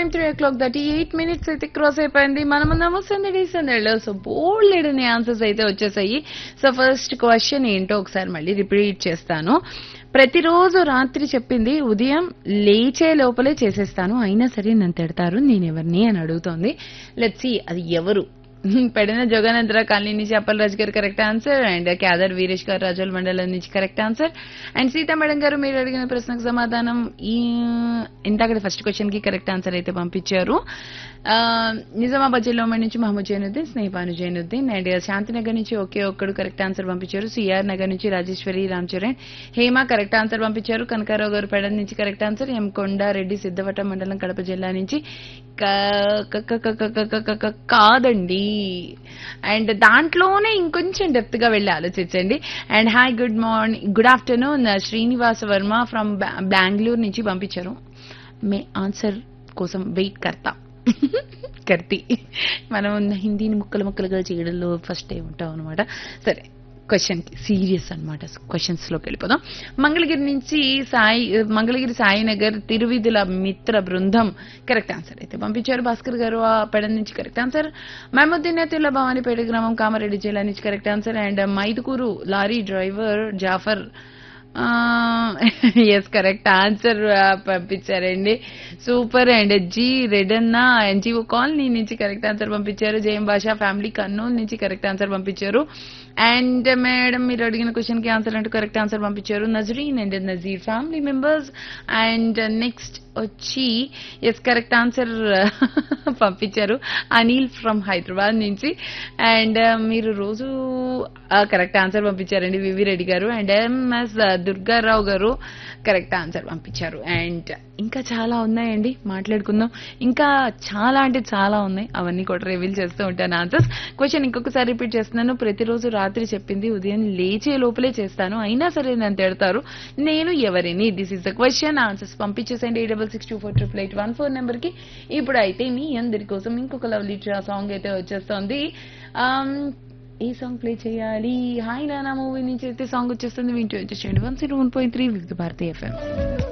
three o'clock thirty eight minutes అయితే cross అయిపోయింది మనం నమస్తే సందడిలో సో బోల్డ్ అనే ఆన్సర్స్ అయితే వచ్చేసాయి సో ఫస్ట్ క్వశ్చన్ ఏంటో ఒకసారి మళ్ళీ రిపీట్ చేస్తాను ప్రతిరోజు రాత్రి చెప్పింది ఉదయం లేచే లోపలే చేసేస్తాను అయినా సరే నన్ను తిడతారు నేను ఎవరిని అని అడుగుతోంది లెట్స్ అది ఎవరు పెడిన జోగానంతర కాలనీ నుంచి Appalaraju garu correct answer and Khader Veeresh garu Razole మండలం నుంచి correct answer and Seetha madam garu మీరు అడిగిన ప్రశ్నకు సమాధానం ఈ ఇందాక ఫస్ట్ క్వశ్చన్ కి కరెక్ట్ ఆన్సర్ అయితే పంపించారు ఆ, నిజామాబాద్ జిల్లా ఉమ్మడి నుంచి మహమ్మద్ జైనుద్దీన్ స్నేహాను జైనుద్దీన్ అండ్ శాంతినగర్ నుంచి ఒకే ఒక్కడు కరెక్ట్ ఆన్సర్ పంపించారు సిఆర్ నగర్ నుంచి రాజేశ్వరి రామ్ చరణ్ హేమ కరెక్ట్ ఆన్సర్ పంపించారు కనకారావు గారు పెడ నుంచి కరెక్ట్ ఆన్సర్ ఎం కొండారెడ్డి సిద్ధవట మండలం కడప జిల్లా నుంచి క- క- క- క- క- క- క- క- కాదండి అండ్ దాంట్లోనే ఇంకొంచెం డెప్త్ గా వెళ్ళి ఆలోచించండి and hi good morning good afternoon Srinivasa Varma from Bengaluru నుంచి పంపించారు మే ఆన్సర్ కోసం వెయిట్ కర్తా కర్తి మనం హిందీని ముక్కలు ముక్కలుగా చేయడంలో ఫస్ట్ ఏ ఉంటాం అనమాట సరే క్వశ్చన్ సీరియస్ అనమాట క్వశ్చన్స్ లోకి వెళ్ళిపోదాం మంగళగిరి నుంచి సాయి మంగళగిరి సాయినగర్ తిరువిధుల మిత్ర బృందం కరెక్ట్ ఆన్సర్ అయితే పంపించారు భాస్కర్ గారు ఆ పెడ నుంచి కరెక్ట్ ఆన్సర్ మహముద్దీన్ అతిల్లా భవానీపేట గ్రామం కామారెడ్డి జిల్లా నుంచి correct answer and Mydukur lorry driver Jafar S correct answer పంపించారండి super and G Redanna NGO colony నుంచి కరెక్ట్ ఆన్సర్ పంపించారు జయం భాష ఫ్యామిలీ కర్నూలు నుంచి కరెక్ట్ ఆన్సర్ పంపించారు అండ్ మేడం మీరు అడిగిన క్వశ్చన్ కి ఆన్సర్ అంటూ కరెక్ట్ ఆన్సర్ పంపించారు Nazreen and Nazeer family members and next వచ్చి ఎస్ కరెక్ట్ ఆన్సర్ పంపించారు అనిల్ ఫ్రమ్ హైదరాబాద్ నుంచి అండ్ మీరు రోజు కరెక్ట్ ఆన్సర్ పంపించారండి వివి రెడ్డి గారు అండ్ ఎంఎస్ దుర్గారావు గారు కరెక్ట్ ఆన్సర్ పంపించారు అండ్ ఇంకా చాలా ఉన్నాయండి మాట్లాడుకుందాం ఇంకా చాలా అంటే చాలా ఉన్నాయి అవన్నీ కూడా రివీల్ చేస్తూ ఉంటాను ఆన్సర్స్ క్వశ్చన్ ఇంకొకసారి రిపీట్ చేస్తున్నాను ప్రతిరోజు రాత్రి చెప్పింది ఉదయం లేచే లోపలే చేస్తాను అయినా సరే నన్ను తిడతారు నేను ఎవరిని this is the question answers పంపించేసండి eight double six two four triple eight one four number కి ఇప్పుడు అయితే మీ అందరి కోసం ఇంకొక లవ్లీ సాంగ్ అయితే వచ్చేస్తుంది Um, ఏ సాంగ్ ప్లే చేయాలి హాయ్ నానా మూవీ నుంచి అయితే సాంగ్ వచ్చేస్తుంది వింటూ వచ్చేసేయండి one zero one point three with Bharati FM